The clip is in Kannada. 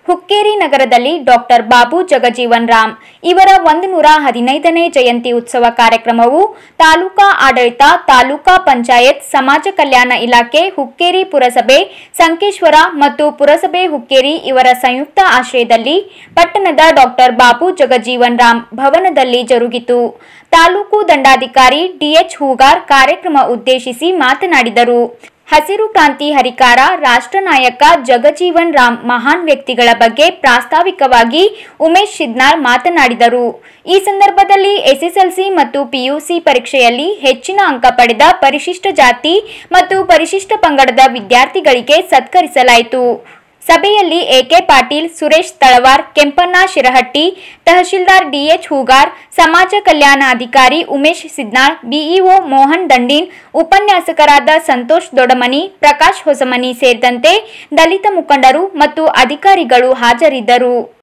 ಹುಕ್ಕೇರಿ ನಗರದಲ್ಲಿ ಡಾಕ್ಟರ್ ಬಾಬು ಜಗಜೀವನ್ ರಾಮ್ ಇವರ ಒಂದು ನೂರ ಹದಿನೈದನೇ ಜಯಂತಿ ಉತ್ಸವ ಕಾರ್ಯಕ್ರಮವು ತಾಲೂಕಾ ಆಡಳಿತ ತಾಲೂಕಾ ಪಂಚಾಯತ್ ಸಮಾಜ ಕಲ್ಯಾಣ ಇಲಾಖೆ ಹುಕ್ಕೇರಿ ಪುರಸಭೆ ಸಂಕೇಶ್ವರ ಮತ್ತು ಪುರಸಭೆ ಹುಕ್ಕೇರಿ ಇವರ ಸಂಯುಕ್ತ ಆಶ್ರಯದಲ್ಲಿ ಪಟ್ಟಣದ ಡಾಕ್ಟರ್ ಬಾಬು ಜಗಜೀವನ್ ರಾಮ್ ಭವನದಲ್ಲಿ ಜರುಗಿತು ತಾಲೂಕು ದಂಡಾಧಿಕಾರಿ ಡಿಎಚ್ ಹೂಗಾರ್ ಕಾರ್ಯಕ್ರಮ ಉದ್ದೇಶಿಸಿ ಮಾತನಾಡಿದರು ಹಸಿರು ಕ್ರಾಂತಿ ಹರಿಕಾರ ರಾಷ್ಟ್ರ ನಾಯಕ ಜಗಜೀವನ್ ರಾಮ್ ಮಹಾನ್ ವ್ಯಕ್ತಿಗಳ ಬಗ್ಗೆ ಪ್ರಾಸ್ತಾವಿಕವಾಗಿ ಉಮೇಶ್ ಶಿದ್ನಾಳ್ ಮಾತನಾಡಿದರು ಈ ಸಂದರ್ಭದಲ್ಲಿ ಎಸ್ಎಸ್ಎಲ್ಸಿ ಮತ್ತು ಪಿಯುಸಿ ಪರೀಕ್ಷೆಯಲ್ಲಿ ಹೆಚ್ಚಿನ ಅಂಕ ಪಡೆದ ಪರಿಶಿಷ್ಟ ಜಾತಿ ಮತ್ತು ಪರಿಶಿಷ್ಟ ಪಂಗಡದ ವಿದ್ಯಾರ್ಥಿಗಳಿಗೆ ಸತ್ಕರಿಸಲಾಯಿತು ಸಭೆಯಲ್ಲಿ ಎಕೆ ಪಾಟೀಲ್ ಸುರೇಶ್ ತಳವಾರ್ ಕೆಂಪಣ್ಣ ಶಿರಹಟ್ಟಿ ತಹಶೀಲ್ದಾರ್ ಡಿಎಚ್ ಹೂಗಾರ್ ಸಮಾಜ ಕಲ್ಯಾಣ ಅಧಿಕಾರಿ ಉಮೇಶ್ ಸಿದ್ನಾಳ್ ಬಿಇಒ ಮೋಹನ್ ದಂಡೀನ್ ಉಪನ್ಯಾಸಕರಾದ ಸಂತೋಷ್ ದೊಡಮನಿ ಪ್ರಕಾಶ್ ಹೊಸಮನಿ ಸೇರಿದಂತೆ ದಲಿತ ಮುಖಂಡರು ಮತ್ತು ಅಧಿಕಾರಿಗಳು ಹಾಜರಿದ್ದರು